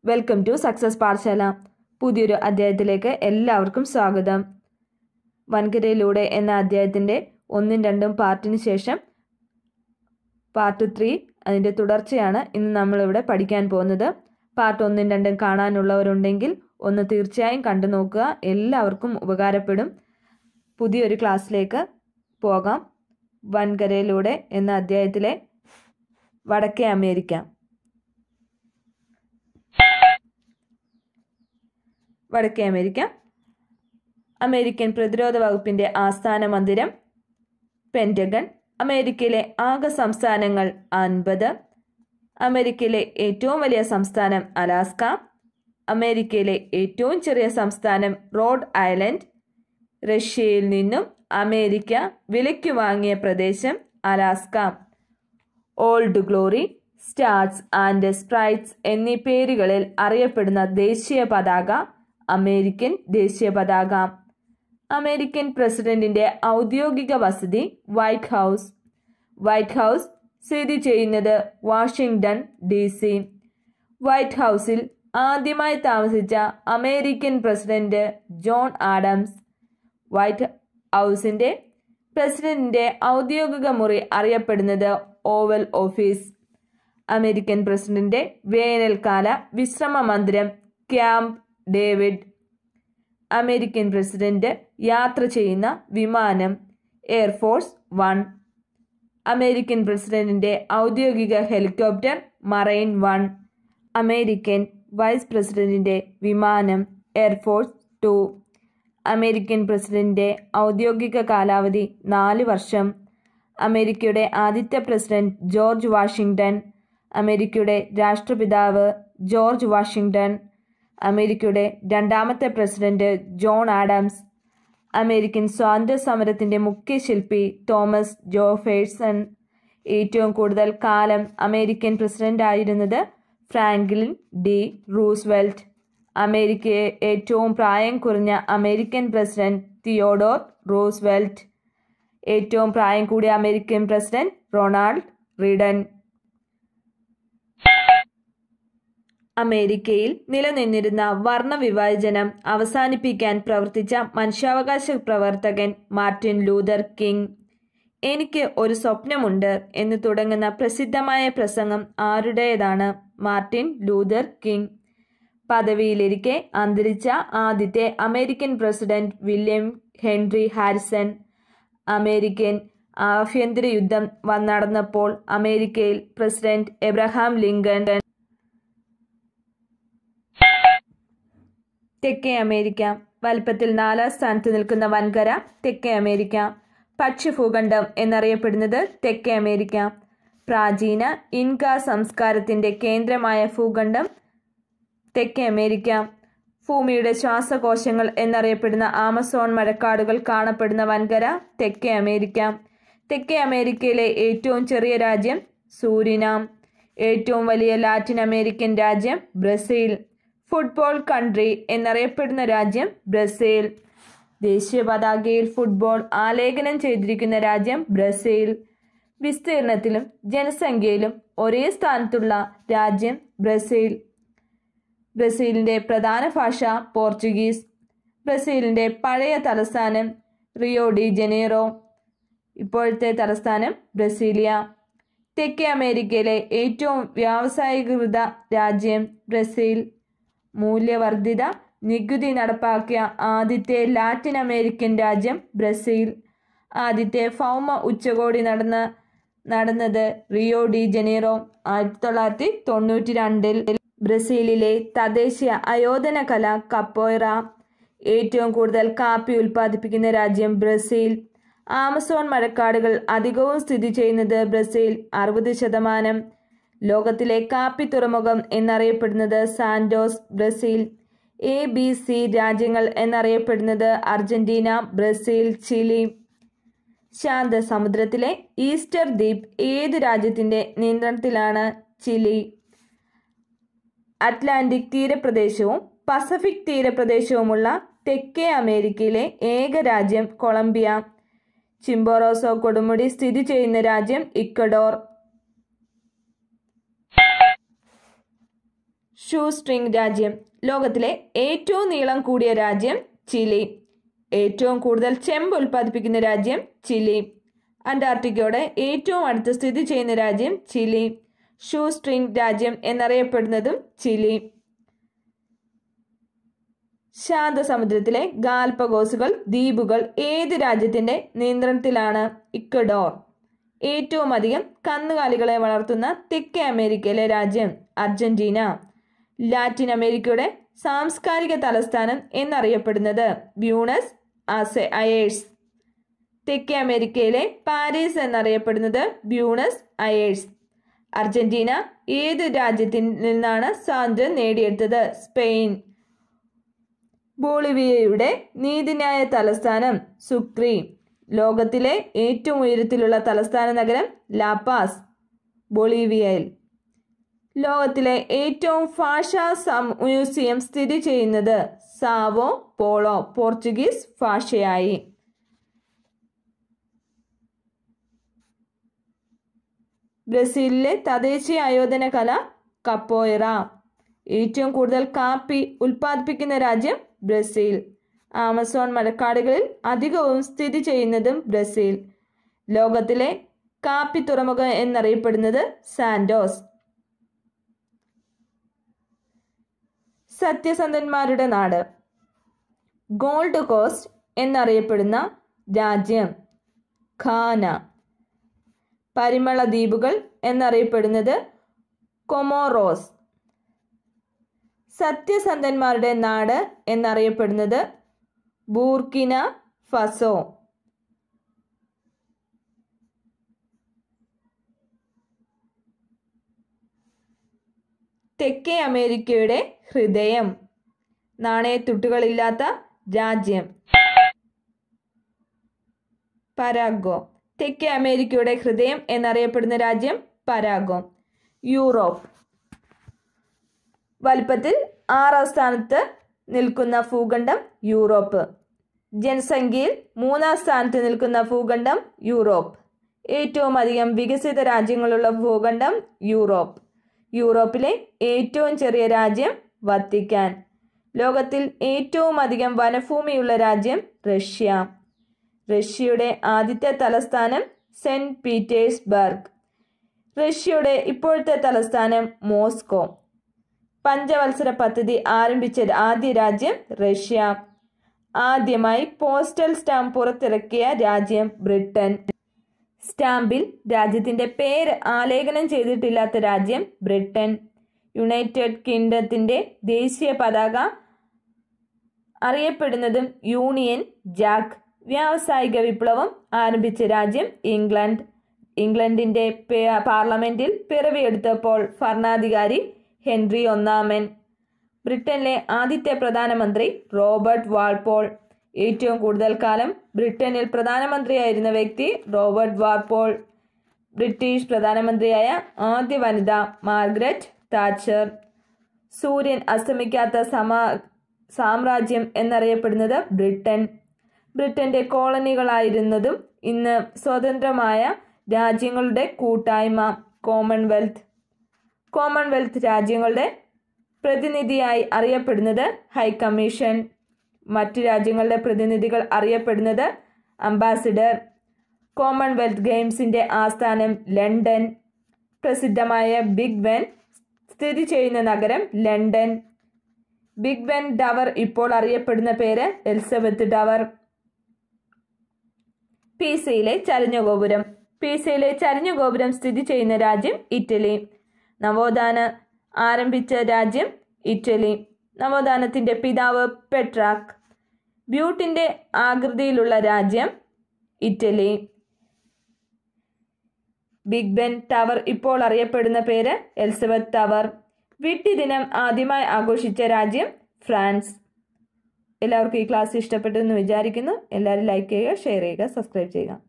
welcome to success പാഠശാല പുതിയൊരു അധ്യായത്തിലേക്ക് എല്ലാവർക്കും സ്വാഗതം വൻകരയിലൂടെ എന്ന അധ്യായത്തിൻ്റെ ഒന്നും രണ്ടും പാർട്ടിന് ശേഷം പാർട്ട് ത്രീ അതിൻ്റെ തുടർച്ചയാണ് ഇന്ന് നമ്മളിവിടെ പഠിക്കാൻ പോകുന്നത് പാർട്ട് ഒന്നും രണ്ടും കാണാനുള്ളവരുണ്ടെങ്കിൽ ഒന്ന് തീർച്ചയായും കണ്ടു നോക്കുക എല്ലാവർക്കും ഉപകാരപ്പെടും പുതിയൊരു ക്ലാസ്സിലേക്ക് പോകാം വൻകരയിലൂടെ എന്ന അധ്യായത്തിലെ വടക്കേ അമേരിക്ക വടക്കേ അമേരിക്ക അമേരിക്കൻ പ്രതിരോധ വകുപ്പിന്റെ ആസ്ഥാന മന്ദിരം പെൻറ്റഗൺ അമേരിക്കയിലെ ആകെ സംസ്ഥാനങ്ങൾ അൻപത് അമേരിക്കയിലെ ഏറ്റവും വലിയ സംസ്ഥാനം അലാസ്ക അമേരിക്കയിലെ ഏറ്റവും ചെറിയ സംസ്ഥാനം റോഡ് ഐലൻഡ് റഷ്യയിൽ നിന്നും അമേരിക്ക വിലയ്ക്ക് വാങ്ങിയ പ്രദേശം Alaska old glory stars and stripes എന്നീ പേരുകളിൽ അറിയപ്പെടുന്ന ദേശീയ പതാക അമേരിക്കൻ ദേശീയ പതാക അമേരിക്കൻ പ്രസിഡന്റിന്റെ ഔദ്യോഗിക വസതി വൈറ്റ് ഹൗസ് വൈറ്റ് ഹൗസ് സ്ഥിതി ചെയ്യുന്നത് വാഷിംഗ്ടൺ ഡി സി വൈറ്റ് ഹൗസിൽ ആദ്യമായി താമസിച്ച American president John Adams white ഹൗസിന്റെ പ്രസിഡന്റിന്റെ ഔദ്യോഗിക മുറി അറിയപ്പെടുന്നത് ഓവൽ ഓഫീസ് അമേരിക്കൻ പ്രസിഡന്റ് വേനൽക്കാല വിശ്രമ മന്ദിരം ക്യാമ്പ് ഡേവിഡ് അമേരിക്കൻ പ്രസിഡന്റ് യാത്ര ചെയ്യുന്ന വിമാനം എയർഫോഴ്സ് വൺ അമേരിക്കൻ പ്രസിഡന്റിന്റെ ഔദ്യോഗിക helicopter marine one American vice പ്രസിഡന്റിന്റെ വിമാനം എയർഫോഴ്സ് ടു അമേരിക്കൻ പ്രസിഡന്റിന്റെ ഔദ്യോഗിക കാലാവധി നാല് വർഷം അമേരിക്കയുടെ ആദ്യത്തെ പ്രസിഡന്റ് ജോർജ് വാഷിംഗ്ടൺ അമേരിക്കയുടെ രാഷ്ട്രപിതാവ് ജോർജ് വാഷിംഗ്ടൺ അമേരിക്കയുടെ രണ്ടാമത്തെ പ്രസിഡന്റ് ജോൺ ആഡംസ് അമേരിക്കൻ സ്വാതന്ത്ര്യ സമരത്തിന്റെ മുഖ്യ ശില്പി തോമസ് ജോഫേഴ്സൺ ഏറ്റവും കൂടുതൽ കാലം അമേരിക്കൻ പ്രസിഡന്റ് ആയിരുന്നത് ഫ്രാങ്ക്ലിൻ ഡി റൂസ്വെൽറ്റ് അമേരിക്കയെ ഏറ്റവും പ്രായം കുറഞ്ഞ അമേരിക്കൻ പ്രസിഡന്റ് തിയോഡോർ റൂസ്വെൽറ്റ് ഏറ്റവും പ്രായം കൂടിയ അമേരിക്കൻ പ്രസിഡന്റ് റൊണാൾഡ് റീഡൻ അമേരിക്കയിൽ നിലനിന്നിരുന്ന വർണ്ണവിഭാജനം അവസാനിപ്പിക്കാൻ പ്രവർത്തിച്ച മനുഷ്യാവകാശ പ്രവർത്തകൻ മാർട്ടിൻ ലൂതർ കിങ് എനിക്ക് ഒരു സ്വപ്നമുണ്ട് എന്ന് തുടങ്ങുന്ന പ്രസിദ്ധമായ പ്രസംഗം ആരുടേതാണ് മാർട്ടിൻ ലൂതർ കിങ് പദവിയിലിരിക്കെ അന്തരിച്ച ആദ്യത്തെ American president William Henry Harrison American ആഭ്യന്തര യുദ്ധം നടന്നപ്പോൾ അമേരിക്കയിൽ പ്രസിഡന്റ് എബ്രഹാം ലിങ്കൺ തെക്കേ അമേരിക്ക വലുപ്പത്തിൽ നാലാം സ്ഥാനത്ത് നിൽക്കുന്ന വൻകര തെക്കേ അമേരിക്ക ഭക്ഷ്യഭൂഖണ്ഡം എന്നറിയപ്പെടുന്നത് തെക്കേ അമേരിക്ക പ്രാചീന ഇൻക സംസ്കാരത്തിന്റെ കേന്ദ്രമായ ഭൂഖണ്ഡം തെക്കേ അമേരിക്ക ഭൂമിയുടെ ശ്വാസകോശങ്ങൾ എന്നറിയപ്പെടുന്ന ആമസോൺ മഴക്കാടുകൾ കാണപ്പെടുന്ന വൻകര തെക്കേ അമേരിക്ക തെക്കേ അമേരിക്കയിലെ ഏറ്റവും ചെറിയ രാജ്യം സൂരിനാം ഏറ്റവും വലിയ ലാറ്റിൻ അമേരിക്കൻ രാജ്യം ബ്രസീൽ ഫുട്ബോൾ കൺട്രി എന്നറിയപ്പെടുന്ന രാജ്യം ബ്രസീൽ ദേശീയ പതാകയിൽ ഫുട്ബോൾ ആലേഖനം ചെയ്തിരിക്കുന്ന രാജ്യം ബ്രസീൽ വിസ്തീർണത്തിലും ജനസംഖ്യയിലും ഒരേ സ്ഥാനത്തുള്ള രാജ്യം ബ്രസീൽ ബ്രസീലിന്റെ പ്രധാന ഭാഷ പോർച്ചുഗീസ് ബ്രസീലിന്റെ പഴയ തലസ്ഥാനം റിയോ ഡി ജനീറോ ഇപ്പോഴത്തെ തലസ്ഥാനം ബ്രസീലിയ തെക്കേ അമേരിക്കയിലെ ഏറ്റവും വ്യാവസായികൃത രാജ്യം ബ്രസീൽ മൂല്യവർദ്ധിത നികുതി നടപ്പാക്കിയ ആദ്യത്തെ ലാറ്റിൻ അമേരിക്കൻ രാജ്യം ബ്രസീൽ ആദ്യത്തെ ഭൗമ ഉച്ചകോടി നടന്ന നടന്നത് റിയോ ഡി ജനീറോ ആയിരത്തി തൊള്ളായിരത്തി തൊണ്ണൂറ്റി രണ്ടിൽ ബ്രസീലിലെ തദ്ദേശീയ അയോധന കല കപ്പോയറ ഏറ്റവും കൂടുതൽ കാപ്പി ഉൽപ്പാദിപ്പിക്കുന്ന രാജ്യം ബ്രസീൽ ആമസോൺ മഴക്കാടുകൾ അധികവും സ്ഥിതി ചെയ്യുന്നത് ബ്രസീൽ അറുപത് ശതമാനം ലോകത്തിലെ കാപ്പി തുറമുഖം എന്നറിയപ്പെടുന്നത് Santos Brazil A B C രാജ്യങ്ങൾ എന്നറിയപ്പെടുന്നത് അർജന്റീന ബ്രസീൽ ചിലി ശാന്ത സമുദ്രത്തിലെ ഈസ്റ്റർ ദ്വീപ് ഏത് രാജ്യത്തിന്റെ നിയന്ത്രണത്തിലാണ് ചിലി അറ്റ്ലാന്റിക് തീരപ്രദേശവും പസഫിക് തീരപ്രദേശവുമുള്ള തെക്കേ അമേരിക്കയിലെ ഏക രാജ്യം കൊളംബിയ ചിമ്പോറോസോ കൊടുമുടി സ്ഥിതി ചെയ്യുന്ന രാജ്യം ഇക്വഡോർ ഷൂ സ്ട്രിംഗ് രാജ്യം ലോകത്തിലെ ഏറ്റവും നീളം കൂടിയ രാജ്യം ചിലി ഏറ്റവും കൂടുതൽ ചെമ്പ് ഉൽപ്പാദിപ്പിക്കുന്ന രാജ്യം ചിലി അന്റാർട്ടിക്കയോട് ഏറ്റവും അടുത്ത് സ്ഥിതി ചെയ്യുന്ന രാജ്യം ചിലി ഷൂ സ്ട്രിംഗ് രാജ്യം എന്നറിയപ്പെടുന്നതും ചിലി ശാന്തസമുദ്രത്തിലെ ഗാൽപഗോസുകൾ ദ്വീപുകൾ ഏത് രാജ്യത്തിന്റെ നിയന്ത്രണത്തിലാണ് ഇക്വഡോർ ഏറ്റവും അധികം കന്നുകാലികളെ വളർത്തുന്ന തെക്കേ അമേരിക്കയിലെ രാജ്യം അർജന്റീന ലാറ്റിൻ അമേരിക്കയുടെ സാംസ്കാരിക തലസ്ഥാനം എന്നറിയപ്പെടുന്നത് ബ്യൂണസ് ആസെ അയേഴ്സ് തെക്കേ അമേരിക്കയിലെ പാരീസ് എന്നറിയപ്പെടുന്നത് ബ്യൂണസ് അയേഴ്സ് അർജന്റീന ഏത് രാജ്യത്തിൽ നിന്നാണ് സ്വാതന്ത്ര്യം നേടിയെടുത്തത് സ്പെയിൻ ബോളിവിയയുടെ നീതിന്യായ തലസ്ഥാനം സുക്രി ലോകത്തിലെ ഏറ്റവും ഉയരത്തിലുള്ള തലസ്ഥാന നഗരം ലാപ്പാസ് ബൊളീവിയയിൽ ലോകത്തിലെ ഏറ്റവും ഭാഷാ സം മ്യൂസിയം സ്ഥിതി ചെയ്യുന്നത് സാവോ പോളോ പോർച്ചുഗീസ് ഭാഷയായി ബ്രസീലിലെ തദ്ദേശീയ ആയോധന കല കപ്പോയറ ഏറ്റവും കൂടുതൽ കാപ്പി ഉൽപ്പാദിപ്പിക്കുന്ന രാജ്യം ബ്രസീൽ ആമസോൺ മഴക്കാടുകളിൽ അധികവും സ്ഥിതി ചെയ്യുന്നതും ബ്രസീൽ ലോകത്തിലെ കാപ്പി തുറമുഖം എന്നറിയപ്പെടുന്നത് സാൻഡോസ് സത്യസന്ധന്മാരുടെ നാട് ഗോൾഡ് കോസ്റ്റ് എന്നറിയപ്പെടുന്ന രാജ്യം ഖാന പരിമള ദ്വീപുകൾ എന്നറിയപ്പെടുന്നത് കൊമോറോസ് സത്യസന്ധന്മാരുടെ നാട് എന്നറിയപ്പെടുന്നത് ബൂർക്കിന ഫസോ തെക്കേ അമേരിക്കയുടെ ഹൃദയം നാണയത്തുട്ടുകളില്ലാത്ത രാജ്യം പരാഗോ തെക്കേ അമേരിക്കയുടെ ഹൃദയം എന്നറിയപ്പെടുന്ന രാജ്യം പരാഗോ യൂറോപ്പ് വലിപ്പത്തിൽ ആറാം സ്ഥാനത്ത് നിൽക്കുന്ന ഭൂഖണ്ഡം യൂറോപ്പ് ജനസംഖ്യയിൽ മൂന്നാം സ്ഥാനത്ത് നിൽക്കുന്ന ഭൂഖണ്ഡം യൂറോപ്പ് ഏറ്റവും അധികം വികസിത രാജ്യങ്ങളുള്ള ഭൂഖണ്ഡം യൂറോപ്പ് യൂറോപ്പിലെ ഏറ്റവും ചെറിയ രാജ്യം വത്തിക്കാൻ ലോകത്തിൽ ഏറ്റവും അധികം വനഭൂമിയുള്ള രാജ്യം റഷ്യ റഷ്യയുടെ ആദ്യത്തെ തലസ്ഥാനം സെന്റ് പീറ്റേഴ്സ്ബർഗ് റഷ്യയുടെ ഇപ്പോഴത്തെ തലസ്ഥാനം മോസ്കോ പഞ്ചവത്സര പദ്ധതി ആരംഭിച്ച ആദ്യ രാജ്യം റഷ്യ ആദ്യമായി പോസ്റ്റൽ സ്റ്റാമ്പ് പുറത്തിറക്കിയ രാജ്യം ബ്രിട്ടൻ സ്റ്റാമ്പിൽ രാജ്യത്തിന്റെ പേര് ആലേഖനം ചെയ്തിട്ടില്ലാത്ത രാജ്യം ബ്രിട്ടൻ യുണൈറ്റഡ് കിങ്ഡത്തിന്റെ ദേശീയ പതാക അറിയപ്പെടുന്നതും യൂണിയൻ ജാക്ക് വ്യാവസായിക വിപ്ലവം ആരംഭിച്ച രാജ്യം ഇംഗ്ലണ്ട് ഇംഗ്ലണ്ടിന്റെ പാർലമെന്റിൽ പിറവിയെടുത്തപ്പോൾ ഭരണാധികാരി ഹെൻറി ഒന്നാമൻ ബ്രിട്ടനിലെ ആദ്യത്തെ പ്രധാനമന്ത്രി റോബർട്ട് വാൾപോൾ ഏറ്റവും കൂടുതൽ കാലം ബ്രിട്ടനിൽ പ്രധാനമന്ത്രിയായിരുന്ന വ്യക്തി റോബർട്ട് വാൾപോൾ ബ്രിട്ടീഷ് പ്രധാനമന്ത്രിയായ ആദ്യ വനിത മാർഗ്രറ്റ് താച്ചർ സൂര്യൻ അസ്തമിക്കാത്ത സമാ സാമ്രാജ്യം എന്നറിയപ്പെടുന്നത് ബ്രിട്ടൻ ബ്രിട്ടന്റെ കോളനികളായിരുന്നതും ഇന്ന് സ്വതന്ത്രമായ രാജ്യങ്ങളുടെ കൂട്ടായ്മ കോമൺവെൽത്ത് കോമൺവെൽത്ത് രാജ്യങ്ങളുടെ പ്രതിനിധിയായി അറിയപ്പെടുന്നത് ഹൈക്കമ്മീഷൻ മറ്റു രാജ്യങ്ങളുടെ പ്രതിനിധികൾ അറിയപ്പെടുന്നത് അംബാസിഡർ കോമൺവെൽത്ത് ഗെയിംസിന്റെ ആസ്ഥാനം ലണ്ടൻ പ്രസിദ്ധമായ ബിഗ് ബെൻ സ്ഥിതി ചെയ്യുന്ന നഗരം ലണ്ടൻ ബിഗ് ബെൻ ടവർ ഇപ്പോൾ അറിയപ്പെടുന്ന പേര് എലിസബത്ത് ടവർ പീസയിലെ ചരിഞ്ഞ ഗോപുരം പീസയിലെ ചരിഞ്ഞ ഗോപുരം സ്ഥിതി ചെയ്യുന്ന രാജ്യം ഇറ്റലി നവോത്ഥാന ആരംഭിച്ച രാജ്യം ഇറ്റലി നവോത്ഥാനത്തിന്റെ പിതാവ് പെട്രാക്ക് ബ്യൂട്ടിന്റെ ആകൃതിയിലുള്ള രാജ്യം ഇറ്റലി ബിഗ് ബെൻ ടവർ ഇപ്പോൾ അറിയപ്പെടുന്ന പേര് എലിസബത്ത് ടവർ വിട്ടി ദിനം ആദ്യമായി ആഘോഷിച്ച രാജ്യം ഫ്രാൻസ് എല്ലാവർക്കും ഈ ക്ലാസ് ഇഷ്ടപ്പെട്ടു എന്ന് വിചാരിക്കുന്നു എല്ലാവരും ലൈക്ക് ചെയ്യുക ഷെയർ ചെയ്യുക സബ്സ്ക്രൈബ് ചെയ്യുക